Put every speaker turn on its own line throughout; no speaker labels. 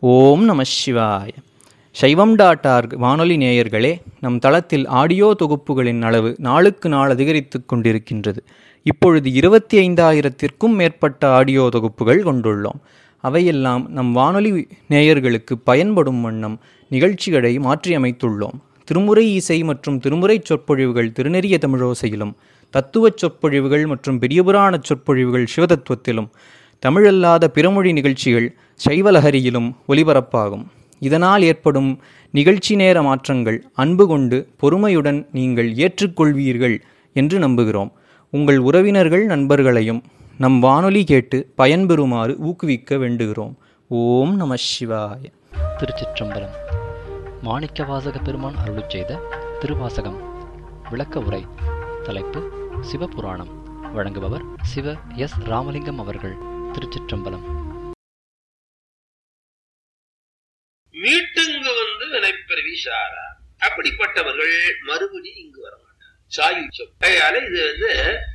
ஓம் நம சிவாய சைவம் டாட் ஆர்க் வானொலி நேயர்களே நம் தளத்தில் ஆடியோ தொகுப்புகளின் அளவு நாளுக்கு நாள் அதிகரித்து கொண்டிருக்கின்றது இப்பொழுது இருபத்தி ஐந்தாயிரத்திற்கும் மேற்பட்ட ஆடியோ தொகுப்புகள் கொண்டுள்ளோம் அவையெல்லாம் நம் வானொலி நேயர்களுக்கு பயன்படும் வண்ணம் நிகழ்ச்சிகளை மாற்றியமைத்துள்ளோம் திருமுறை இசை மற்றும் திருமுறை சொற்பொழிவுகள் திருநெறிய தமிழோசையிலும் தத்துவச் சொற்பொழிவுகள் மற்றும் பெரியபுராண சொற்பொழிவுகள் சிவதத்துவத்திலும் தமிழல்லாத பிறமொழி நிகழ்ச்சிகள் சைவலஹரியிலும் ஒலிபரப்பாகும் இதனால் ஏற்படும் நிகழ்ச்சி நேர மாற்றங்கள் அன்பு கொண்டு பொறுமையுடன் நீங்கள் ஏற்றுக்கொள்வீர்கள் என்று நம்புகிறோம் உங்கள் உறவினர்கள் நண்பர்களையும் நம் வானொலி கேட்டு பயன்பெறுமாறு ஊக்குவிக்க வேண்டுகிறோம் ஓம் நம சிவாய
திருச்சிற்றம்பலம் மாணிக்கவாசக பெருமான் அருளுச் செய்த திருவாசகம் விளக்க உரை தலைப்பு சிவபுராணம் வழங்குபவர் சிவ எஸ் ராமலிங்கம் அவர்கள் திருச்சிற்றம்பலம்
மீட்டுங்கு வந்து வினைப்பிறவி சாரா அப்படிப்பட்டவர்கள் மறுபடி இங்கு வர மாட்டார் சாயுச்சம் அதனால இது வந்து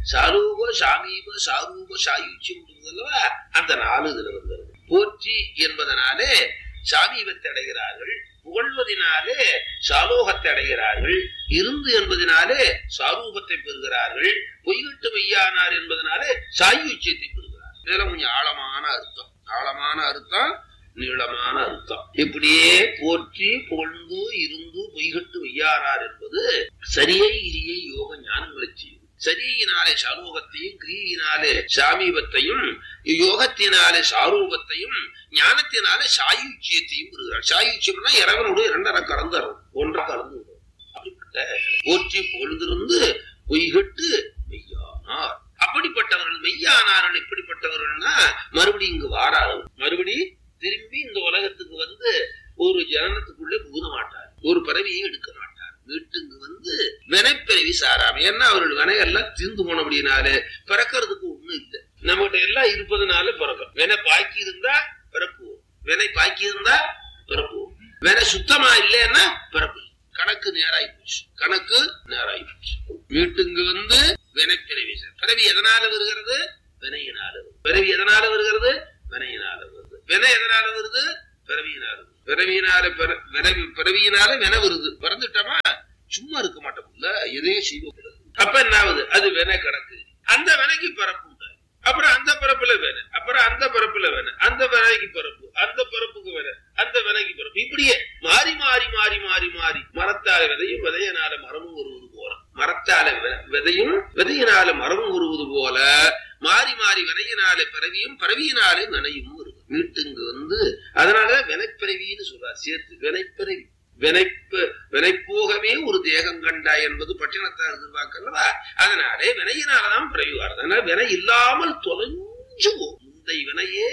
சாரூப சாமீப சாரூப சாயுச்சியம் அல்லவா அந்த நாலு இதுல வந்துருது போற்றி என்பதனாலே சாமீபத்தை அடைகிறார்கள் புகழ்வதினாலே சாலோகத்தை அடைகிறார்கள் இருந்து என்பதனாலே சாரூபத்தை பெறுகிறார்கள் பொய்கட்டு மெய்யானார் என்பதனாலே சாயுச்சியத்தை பெறுகிறார் இதெல்லாம் கொஞ்சம் ஆழமான அர்த்தம் ஆழமான அர்த்தம் நீளமான அர்த்தம் இப்படியே போற்றி புகழ்ந்து இருந்து பொய்கட்டு வையாரார் என்பது சரியை கிரியை யோக ஞானங்களை செய்யும் சரியினாலே சாரூபத்தையும் கிரியினாலே சாமீபத்தையும் யோகத்தினாலே சாரூபத்தையும் ஞானத்தினாலே சாயுச்சியத்தையும் பெறுகிறார் சாயுச்சியம்னா இறைவனோடு இரண்டரை கலந்துரும் ஒன்றை கலந்து விடும் அப்படிப்பட்ட போற்றி புகழ்ந்திருந்து பொய்கட்டு மெய்யானார் அப்படிப்பட்டவர்கள் மெய்யானார்கள் எப்படிப்பட்டவர்கள்னா மறுபடியும் இங்கு வாராது மறுபடி திரும்பி இந்த உலகத்துக்கு வந்து ஒரு ஜனனத்துக்குள்ளே புகுத மாட்டார் ஒரு பிறவியை எடுக்க மாட்டார் வீட்டுக்கு வந்து வினைப்பிறவி சாராம ஏன்னா அவர்கள் வினையெல்லாம் தீர்ந்து போனபடினாலே பிறக்கிறதுக்கு ஒண்ணும் இல்லை நம்மகிட்ட எல்லாம் இருப்பதனால பிறக்கும் வினை பாக்கி இருந்தா பிறப்புவோம் வினை பாக்கி இருந்தா பிறப்புவோம் வினை சுத்தமா இல்லைன்னா பிறப்பு கணக்கு நேராகி போச்சு கணக்கு நேராகி போச்சு வீட்டுக்கு வந்து வினைப்பிறவி பிறவி எதனால வருகிறது வினையினால பிறவி எதனால வருகிறது வினையினால வருது வினை எதனால வருது பிறவியினால பிறவியினால பிறவி பிறவியினால வினை வருது பிறந்துட்டோமா சும்மா இருக்க மாட்டோம்ல எதையும் செய்வோம் அப்ப என்ன ஆகுது அது வினை கணக்கு அந்த வினைக்கு பிறப்பு உண்டு அப்புறம் அந்த பிறப்புல வேணை அப்புறம் அந்த பிறப்புல வேணை அந்த வினைக்கு பிறப்பு அந்த பிறப்புக்கு வேணை அந்த வினைக்கு பிறப்பு இப்படியே மாறி மாறி மாறி மாறி மாறி மரத்தால விதையும் விதையனால மரமும் வருவது போல மரத்தால விதையும் விதையினால மரமும் வருவது போல மாறி மாறி வினையினாலே பிறவியும் பிறவியினாலே வினையும் வருது வீட்டுங்க வந்து அதனால வினைப்பிறவின்னு சொல்றார் சேர்த்து வினைப்பிறவி வினைப்பு வினைப்போகமே ஒரு தேகம் கண்டா என்பது பட்டினத்தார் எதிர்பார்க்கலவா அதனாலே வினையினாலதான் பிறவி வருது அதனால வினை இல்லாமல் தொலைஞ்சு போகும் முந்தை வினையே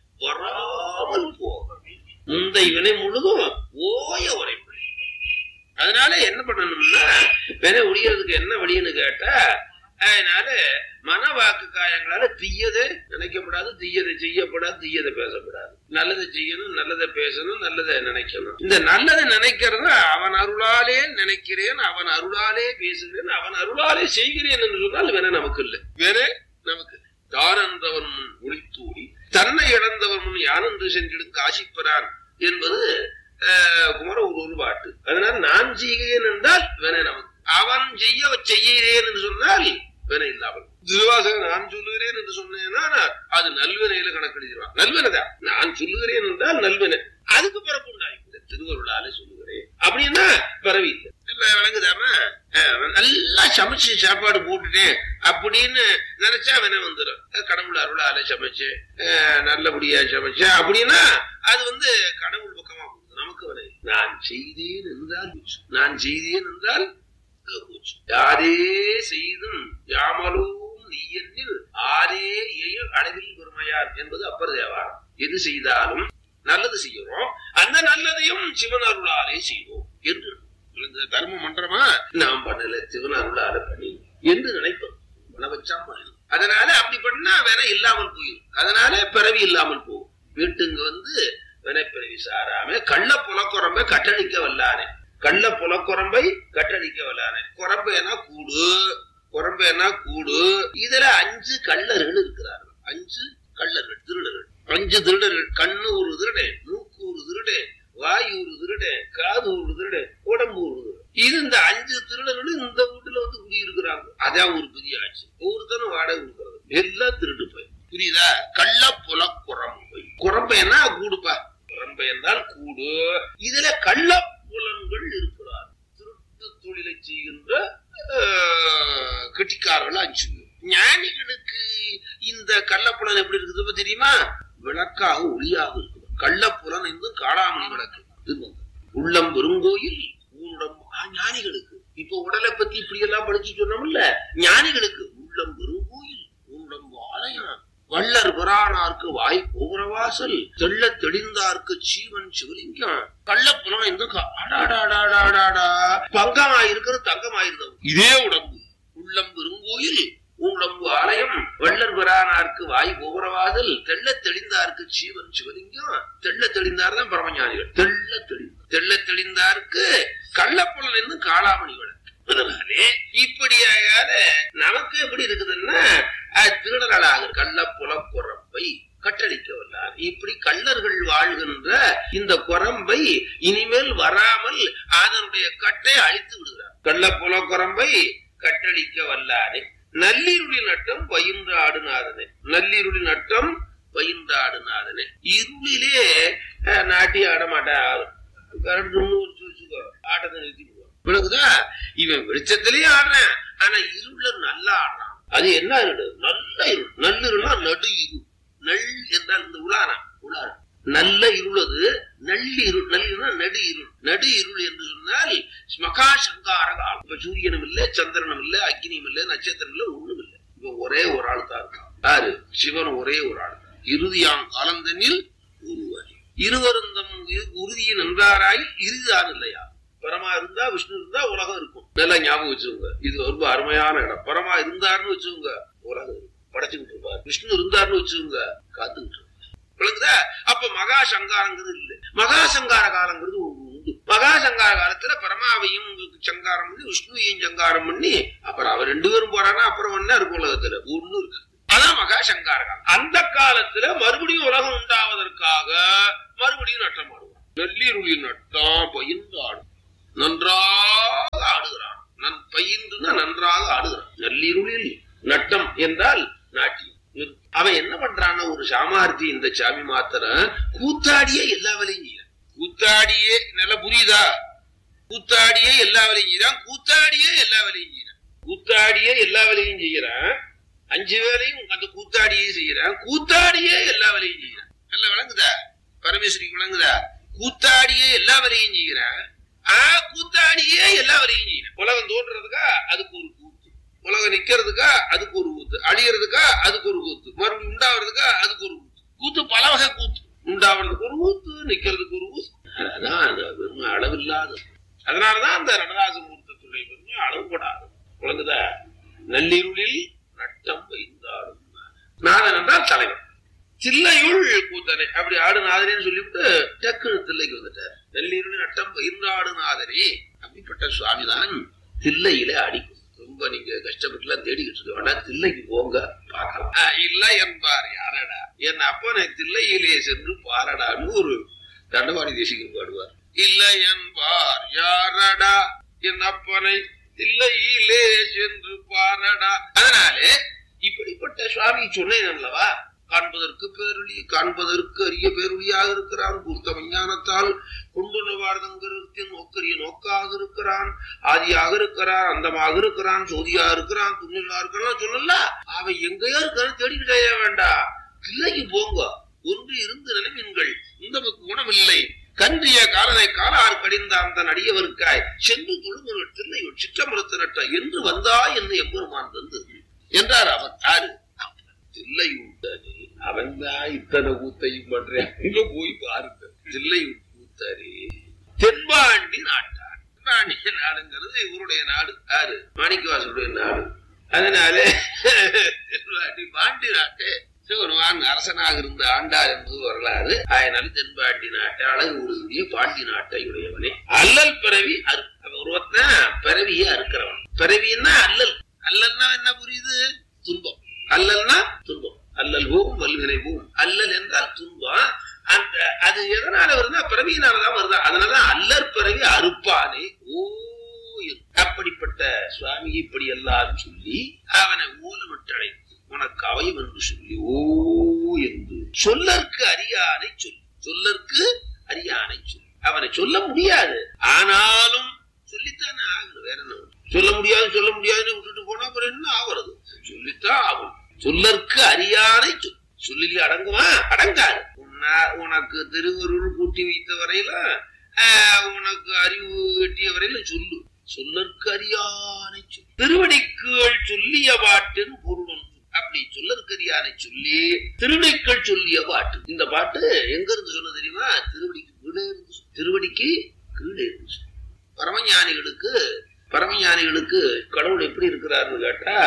வராமல் போகும் முந்தை வினை முழுதும் ஓய உரைப்பு அதனால என்ன பண்ணணும்னா வினை ஒழியறதுக்கு என்ன வழின்னு கேட்டா அதனால மன வாக்கு காயங்களால தீயதை நினைக்கப்படாது தீயதை செய்யப்படாது தீயதை பேசப்படாது நல்லதை செய்யணும் நல்லதை பேசணும் நல்லதை நினைக்கணும் இந்த நல்லதை நினைக்கிறது அவன் அருளாலே நினைக்கிறேன் அவன் அருளாலே பேசுகிறேன் அவன் அருளாலே செய்கிறேன் என்று சொன்னால் வேற நமக்கு இல்லை வேற நமக்கு தானன்றவன் முன் ஒளித்தூடி தன்னை இழந்தவன் முன் யானென்று சென்றிடும் காசிப்பறான் என்பது குமர ஒரு ஒரு பாட்டு அதனால நான் செய்கிறேன் என்றால் வேற நமக்கு அவன் செய்ய செய்கிறேன் என்று சொன்னால் வினை இல்லாமல் திருவாசகன் நான் சொல்லுகிறேன் என்று சொன்னேன்னா அது நல்வினையில கணக்கெழுதிடுவான் நல்வினைதான் நான் சொல்லுகிறேன் என்றால் நல்வினை அதுக்கு பிறப்பு உண்டாய் இந்த திருவருளாலே சொல்லுகிறேன் அப்படின்னா பிறவி இல்லை இல்ல விளங்குதாம நல்லா சமைச்சு சாப்பாடு போட்டுட்டேன் அப்படின்னு நினைச்சா வினை வந்துடும் கடவுள் அருளாலே சமைச்சு நல்லபடியா சமைச்சேன் அப்படின்னா அது வந்து கடவுள் பக்கமா போகுது நமக்கு வினை நான் செய்தேன் என்றால் நான் செய்தேன் என்றால் யாரே செய்தும் யாமலும் நீயனில் ஆரே எயில் அளவில் பெருமையார் என்பது அப்பர் தேவாரம் எது செய்தாலும் நல்லது செய்கிறோம் அந்த நல்லதையும் சிவன் அருளாலே செய்வோம் என்று தர்ம மன்றமா நாம் பண்ணல சிவன் அருளாலே பண்ணி என்று நினைப்போம் மனவச்சாம அதனால அப்படி பண்ணா வேற இல்லாமல் போயிடும் அதனால பிறவி இல்லாமல் போகும் வீட்டுங்க வந்து வினைப்பிறவி சாராம கள்ள புலக்குறம்ப கட்டளிக்க வல்லானே கள்ள புலக்குரம்பை கட்டடிக்க வல்லானே குரம்பைனா கூடு குரம்பைனா கூடு இதுல அஞ்சு கள்ளர்கள் இருக்கிறார்கள் அஞ்சு கள்ளர்கள் திருடர்கள் அஞ்சு திருடர்கள் கண்ணு ஒரு திருடன் மூக்கு ஒரு ஒரு திருடன் வாய் ஒரு திருடன் காது ஒரு திருடன் உடம்பு ஒரு திருடன் இது இந்த அஞ்சு திருடர்களும் இந்த வீட்டுல வந்து குடியிருக்கிறாங்க அதான் ஒரு பெரிய ஆட்சி ஒவ்வொருத்தனும் வாடகை கொடுக்கறது எல்லாம் திருட்டு போய் புரியுதா கள்ள புல குரம்பை குரம்பைன்னா கூடுப்பா குரம்பை என்றால் கூடு இதுல கள்ள புலன்கள் இருக்கிறார் திருட்டு தொழிலை செய்கின்ற ஆஹ், கெட்டிக்காரர்கள் அஞ்சு பேர். ஞானிகளுக்கு இந்த கள்ளப்புலன் எப்படி இருக்குது இப்ப தெரியுமா விளக்காக ஒளியாக இருக்குது கள்ளப்புலன் என்று காளாமணி விளக்கு திருமங்கலம். உள்ளம் பெருங்கோயில் ஊனுடம் ஆ, ஞானிகளுக்கு இப்ப உடலை பத்தி இப்படி எல்லாம் படிச்சு சொன்னோம்ல ஞானிகளுக்கு உள்ளம் பெருங்கோயில் ஊனுடம் ஆலயம் வள்ளர் புராணார்க்கு வாய் கோபுரவாசல் தெள்ள தெளிந்தார்க்கு சீவன் சிவலிங்கம் கள்ளப்புலம் என்று கா- அடாடாடாடாடாடா பங்கமாயிருக்கிறது தங்கமாயிருந்தது இதே உடம்பு உள்ளம் பெருங்கோயில் உடம்பு ஆலயம் வள்ளர் பிரானார்க்கு வாய் கோபுரவாதல் தெள்ள தெளிந்தார்க்கு சீவன் சிவலிங்கம் தெள்ள தெளிந்தார் தான் பரமஞானிகள் தெள்ள தெளி தெள்ள தெளிந்தார்க்கு கள்ளப்புலன் என்று காளாமணி விளக்கு அதனாலே இப்படியாக நமக்கு எப்படி இருக்குதுன்னா அஹ், திருடர்களாக கள்ளப்புல குறப்பை கட்டளிக்க வல்லார் இப்படி கள்ளர்கள் வாழ்கின்ற இந்த குரம்பை இனிமேல் வராமல் அதனுடைய கட்டை அழித்து விடுகிறார் கள்ளப்புல குரம்பை கட்டளிக்க வல்லாரே நள்ளிருளி நட்டம் பயின்று ஆடுநாதனே நள்ளிருளி நட்டம் பயின்று ஆடுநாதனே இருளிலே அஹ், நாட்டி ஆட மாட்டான் கரண்ட் வச்சுக்கோ ஆட்டத்தை நிறுத்தி போவான். விளக்குதா இவன் வெளிச்சத்திலேயே ஆடுறான் ஆனா இருள நல்லா ஆடுறான் அது என்ன இருடு நல்ல இருள் நல்லிருள்னா நடு இருள் நல் என்றால் இந்த உலானா உலானா நல்ல இருளது நள்ளிருள் நல்லிருள்னா நடு இருள் நடு இருள் என்று சொன்னால் மகா சங்கார காலம் இப்ப சூரியனும் இல்ல சந்திரனும் இல்ல அக்னியும் இல்ல நட்சத்திரம் இல்ல ஒண்ணும் இல்ல இப்ப ஒரே ஒரு ஆள் தான் இருக்கான் யாரு சிவன் ஒரே ஒரு ஆள் தான் இறுதியாம் காலந்தனில் உருவாய் இருவருந்தம் உறுதியை நன்றாராய் இறுதிதான் இல்லையா பரமா இருந்தா விஷ்ணு இருந்தா உலகம் இருக்கும் நல்லா ஞாபகம் வச்சுக்கோங்க இது ரொம்ப அருமையான இடம் பரமா இருந்தாருன்னு வச்சுக்கோங்க உலகம் இருக்கும் படைச்சுக்கிட்டு இருப்பார் விஷ்ணு இருந்தாருன்னு வச்சுக்கோங்க காத்துக்கிட்டு இருப்பார். விளங்குதா அப்ப மகா சங்காரங்கிறது இல்ல மகா சங்கார காலங்கிறது ஒண்ணு உண்டு மகா சங்கார காலத்துல பரமாவையும் சங்காரம் பண்ணி விஷ்ணுவையும் சங்காரம் பண்ணி அப்புறம் அவர் ரெண்டு பேரும் போறானா அப்புறம் என்ன இருக்கும் உலகத்துல ஒண்ணு இருக்கு அதான் மகா சங்கார காலம் அந்த காலத்துல மறுபடியும் உலகம் உண்டாவதற்காக மறுபடியும் நட்டம் ஆடுவான் நெல்லீருளி நட்டம் பயின்று ஆடும் நன்றாக ஆடுகிறான் நன் பயின்றுனா நன்றாக ஆடுகிறான் நெல்லீருளில் நட்டம் என்றால் நாட்டியம் அவன் என்ன பண்றான்னா ஒரு சாமார்த்தி இந்த சாமி மாத்திரம் கூத்தாடியே எல்லா வேலையும் செய்யறான் கூத்தாடியே நல்லா புரியுதா கூத்தாடியே எல்லா வேலையும் செய்யறான் கூத்தாடியே எல்லா வேலையும் செய்யறான் கூத்தாடியே எல்லா வேலையும் செய்யறான் அஞ்சு வேலையும் அந்த கூத்தாடியே செய்யறான் கூத்தாடியே எல்லா வேலையும் செய்யறான் நல்லா விளங்குதா பரமேஸ்வரிக்கு விளங்குதா கூத்தாடியே எல்லா வேலையும் செய்யறான் ஆ கூத்தாடியே எல்லா வேலையும் செய்யறான் உலகம் தோன்றதுக்கா அதுக்கு ஒரு கூத்து உலகம் நிக்கிறதுக்கா அதுக்கு ஒரு கூத்து அழியறதுக்கா அதுக்கு ஒரு கூத்து மறுபடியும் உண்டாவதுக்கா அதுக்கு ஒரு கூத்து கூத்து பல வகை கூத்து உண்டாவதுக்கு ஒரு கூத்து நிக்கிறதுக்கு ஒரு கூத்து அதான் அந்த பெருமை அளவில்லாத அதனாலதான் அந்த நடராஜமூர்த்தத்துடைய பெருமை அளவுபடாது விளங்குதா நள்ளிருளில் நட்டம் வைந்தாடும் நாதன் என்றால் தலைவன் தில்லையுள் கூத்தனை அப்படி ஆடு நாதனேன்னு சொல்லிவிட்டு டக்குனு தில்லைக்கு வந்துட்டார் நெல்லீருளி நட்டம் பயிர்ந்தாடு நாதனே அப்படிப்பட்ட சுவாமிதான் தில்லையில அடிக்கும் ரொம்ப நீங்க கஷ்டப்பட்டுலாம் தேடிக்கிட்டு இருக்க வேண்டாம் தில்லைக்கு போங்க பார்க்கலாம் ஆ, இல்லை என்பார் யாரடா என் அப்பனை தில்லையிலே சென்று பாரடான்னு ஒரு தண்டவாணி தேசிகர் பாடுவார் இல்லை என்பார் யாரடா என் அப்பனை தில்லையிலே சென்று பாரடா அதனாலே இப்படிப்பட்ட சுவாமி சொன்னேன் அல்லவா காண்பதற்கு பேரொளி காண்பதற்கு அரிய பேரொளியாக இருக்கிறான் கூர்த்த விஞ்ஞானத்தால் கொண்டுள்ள வாழ்தங்கிறத்தின் நோக்கரிய நோக்காக இருக்கிறான் ஆதியாக இருக்கிறான் அந்தமாக இருக்கிறான் சோதியா இருக்கிறான் துணிலா இருக்கிறான் சொல்லல அவன் எங்கேயோ இருக்கான்னு தேடிக்கிட்டே வேண்டாம் தில்லைக்கு போங்க ஒன்று இருந்து நிலைமீன்கள் இந்த குணமில்லை கன்றிய காலனை காலார் கடிந்த அந்த நடிகவருக்காய் சென்று தொழுமுறை தில்லை சிற்றமரத்து நட்ட என்று வந்தா என்று எம்பெருமான் தந்தது என்றார் அவர் யாரு தில்லை உண்டனே அவன் தான் இத்தனை கூத்தையும் பண்றேன் அங்க போய் பாருங்க தில்லை கூத்தரே தென்பாண்டி நாட்டார் தென்பாண்டி நாடுங்கிறது இவருடைய நாடு யாரு மாணிக்கவாசனுடைய நாடு அதனால தென்பாண்டி பாண்டி நாட்டே சிவருமான் அரசனாக இருந்த ஆண்டார் என்பது வரலாறு அதனால தென்பாண்டி நாட்டை அழகு உறுதிய பாண்டி நாட்டை உடையவனே அல்லல் பிறவி அறு அவன் ஒருவத்தான் பிறவியை அறுக்கிறவன் பிறவின்னா அல்லல் அல்லல்னா என்ன புரியுது துன்பம் அல்லல்னா துன்பம் அல்லல் போகும் வல்வினை போகும் அல்லல் என்றால் துன்பம் அந்த அது அது எதனால வருதுன்னா பிறவியினாலதான் வருதா அதனால அல்லற் பிறவி அறுப்பானே ஓ என்று. அப்படிப்பட்ட சுவாமி இப்படி எல்லாரும் சொல்லி அவனை ஊலமிட்டழைத்து உனக்கு அவயம் என்று சொல்லி ஓ என்று சொல்லற்கு அறியானை சொல் சொல்லற்கு அறியானை சொல் அவனை சொல்ல முடியாது ஆனாலும் சொல்லித்தானே ஆகணும் வேற என்ன சொல்ல முடியாது சொல்ல முடியாதுன்னு விட்டுட்டு போனா அப்புறம் என்ன ஆகுறது சொல்லித்தான் ஆகும் சொல்லற்கு அறியானை சொல் சொல்லிலே அடங்குமா அடங்காது உன்னா- உனக்கு திருவருள் கூட்டி வைத்த வரையில ஆஹ், உனக்கு அறிவு எட்டிய வரையில சொல்லு சொல்லற்கு அறியானை சொல் திருவடிக்குள் சொல்லிய பாட்டின் பொருளும் அப்படி சொல்லற்கரியானை சொல்லி திருவடிக்குள் சொல்லிய பாட்டு இந்த பாட்டு எங்க இருந்து சொன்ன தெரியுமா திருவடிக்கு கீழே இருந்து சொல். திருவடிக்கு கீழே இருந்து சொல். பரமஞானிகளுக்கு பரமஞானிகளுக்கு கடவுள் எப்படி இருக்கிறாருன்னு கேட்டா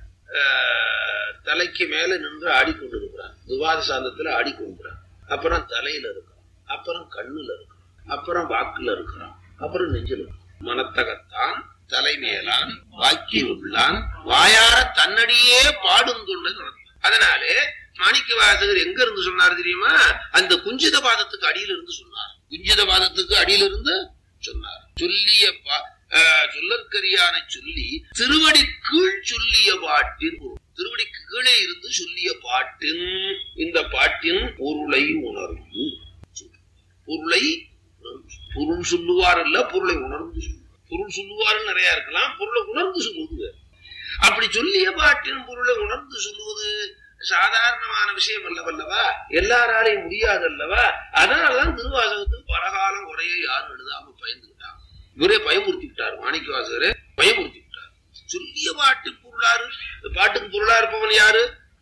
ஆஹ், தலைக்கு மேல நின்று ஆடிக்கொண்டிருக்கிறார் துவாத சாந்தத்துல ஆடிக்கொண்டிருக்கிறார் அப்புறம் தலையில இருக்கிறான் அப்புறம் கண்ணுல இருக்கிறான் அப்புறம் வாக்குல இருக்கிறான் அப்புறம் நெஞ்சில் இருக்கிறான் மனத்தகத்தான் தலைமேலான் வாக்கி உள்ளான் வாயார தன்னடியே பாடும் தொண்டை அதனாலே மாணிக்க வாசகர் எங்க இருந்து சொன்னார் தெரியுமா அந்த குஞ்சித பாதத்துக்கு அடியில இருந்து சொன்னார் குஞ்சித பாதத்துக்கு அடியில இருந்து சொன்னார் சொல்லிய பா- ஆஹ், சொல்லற்கரியானை சொல்லி திருவடி கீழ் சொல்லிய பாட்டின் பொருள். திருவடிக்கு கீழே இருந்து சொல்லிய பாட்டின் இந்த பாட்டின் பொருளை உணர்ந்து சொல். பொருளை உணர்ந்து. பொருள் சொல்லுவார் அல்ல பொருளை உணர்ந்து சொல்லுவார் பொருள் சொல்லுவாருன்னு நிறைய இருக்கலாம் பொருளை உணர்ந்து சொல்லுவது வேறு. அப்படி சொல்லிய பாட்டின் பொருளை உணர்ந்து சொல்லுவது சாதாரணமான விஷயம் அல்லவல்லவா எல்லாராலையும் முடியாது அல்லவா அதனாலதான் திருவாசகத்துக்கு பலகாலம் உரையை யாரும் எழுதாம பயந்துக்கிட்டாங்க இவரே பயமுறுத்தி விட்டார் மாணிக்க வாசகரே பயமுறுத்தி விட்டார் சொல்லிய பாட்டு பொருளாரு பாட்டுக்கு பொருளா இருப்பவன் யாரு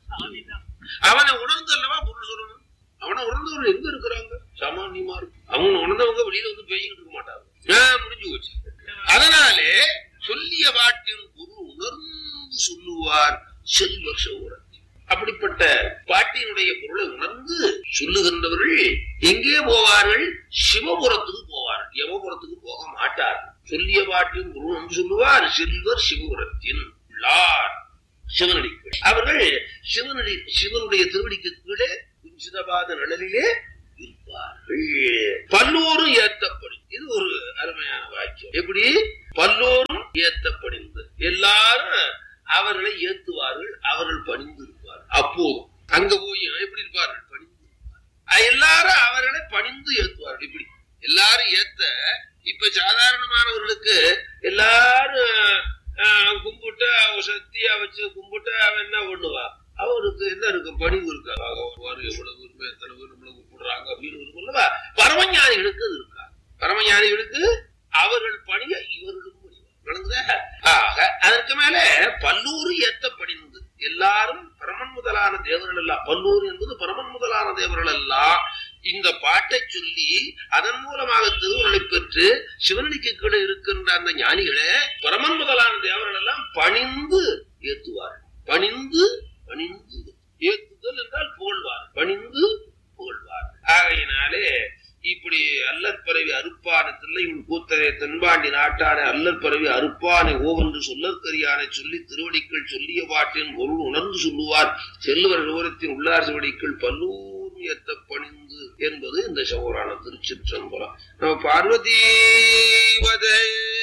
அவனை உணர்ந்து அல்லவா பொருள் சொல்லணும் அவனை உணர்ந்தவர்கள் எங்க இருக்கிறாங்க சாமானியமா இருக்கு அவங்க உணர்ந்தவங்க வெளியில வந்து பேசிக்கிட்டு இருக்க மாட்டாங்க ஆஹ், முடிஞ்சு போச்சு அதனாலே சொல்லிய பாட்டின் பொருள் உணர்ந்து சொல்லுவார் செல்வர் சௌரத்தி அப்படிப்பட்ட பாட்டினுடைய பொருளை உணர்ந்து சொல்லுகின்றவர்கள் எங்கே போவார்கள் சிவபுரத்துக்கு போவார்கள் யமபுரத்துக்கு போக மாட்டார்கள் சொல்லிய பாட்டின் பொருள் உணர்ந்து சொல்லுவார் செல்வர் சிவபுரத்தின் உள்ளார் சிவனடிக்கு அவர்கள் சிவனடி சிவனுடைய திருவடிக்கு கீழே குஞ்சிதபாத நிழலிலே இருப்பார்கள் பல்லோரும் ஏத்தப்படும் இது ஒரு அருமையான வாக்கியம் எப்படி பல்லோரும் ஏத்தப்படிந்து எல்லாரும் அவர்களை ஏத்துவார்கள் அவர்கள் பணிந்து இருப்பார்கள் அப்போதும் அங்க போய் எப்படி இருப்பார்கள் பணிந்து இருப்பார்கள். அஹ் எல்லாரும் அவர்களை பணிந்து ஏத்துவார்கள் இப்படி எல்லாரும் ஏத்த இப்ப சாதாரணமானவர்களுக்கு எல்லாரும் ஆஹ், கும்பிட்டு அவ சக்தியா வச்சு கும்பிட்டு அவன் என்ன பண்ணுவா அவருக்கு என்ன இருக்கும் பணிவு இருக்கா பாரு எவ்வளவு உரிமை எத்தனை பேர் நம்மளை கூப்பிடுறாங்க அப்படின்னு இருக்கும் அல்லவா பரமஞானிகளுக்கு அது இருக்கா பரமஞானிகளுக்கு அவர்கள் பணிய இவர்களும் பணிவார் விளங்குதா ஆக அதற்கு மேல பல்லூர் ஏத்த பணிந்து எல்லாரும் பரமன் முதலான தேவர்கள் எல்லாம் பல்லூர் என்பது பரமன் முதலான தேவர்கள் எல்லாம் இந்த பாட்டை சொல்லி அதன் மூலமாக திருவுருளை பெற்று சிவனடிக்கு கீழே இருக்கின்ற அந்த ஞானிகளே பரமன் முதலான தேவர்கள் எல்லாம் பணிந்து ஏத்துவார்கள் பணிந்து பணிந்து ஏத்துதல் என்றால் புகழ்வார் பணிந்து புகழ்வார் ஆகையினாலே இப்படி அல்லற்பறவி அறுப்பான தில்லையுள் கூத்தரை தென்பாண்டி நாட்டான அல்லற்பறவி அறுப்பானை ஓவென்று சொல்லற்கரியானை சொல்லி திருவடிக்கள் சொல்லிய பாட்டின் பொருள் உணர்ந்து சொல்லுவார் செல்லுவர் விவரத்தின் உள்ளார் சிவடிக்கள் பல்லூர் ஏத்த பணிந்து என்பது இந்த சௌரான திருச்சிற்றம்பலம் நம்ம பார்வதி வதே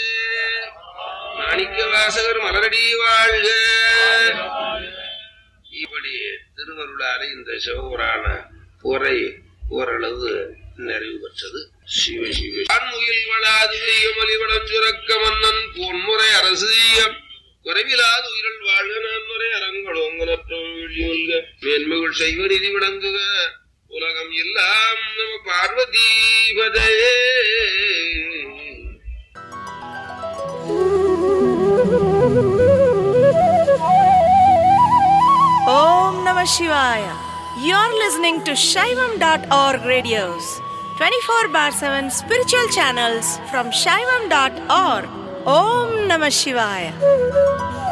மாணிக்க வாசகர் மலரடி வாழ்க இப்படி திருவருளாலே இந்த சிவபுராண உரை ஓரளவு நிறைவு பெற்றது சிவ சிவ ஆண்முகில் வளாது வெய்யமலி வளஞ்சுரக்க மன்னன் பொன்முறை அரசு குறைவிலாது உயிரில் வாழ்க நன்முறை அரங்கடோங்கலற்றம் விழியொல்க மேன்மைகள் செய்வ நிதி விளங்குக உலகம் எல்லாம் நம பார்வதீபதே
Om Namah Shivaya. You're listening to Shaivam.org radios, 24 bar 7 spiritual channels from Shaivam.org. Om Namah Shivaya.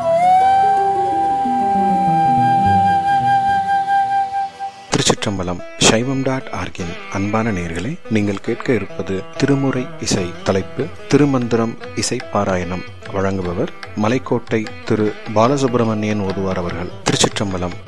திருச்சிற்றம்பலம் சைவம் டாட் ஆர்கின் அன்பான நேர்களே நீங்கள் கேட்க இருப்பது திருமுறை இசை தலைப்பு திருமந்திரம் இசை பாராயணம் வழங்குபவர் மலைக்கோட்டை திரு பாலசுப்பிரமணியன் ஓதுவார் அவர்கள் திருச்சிற்றம்பலம்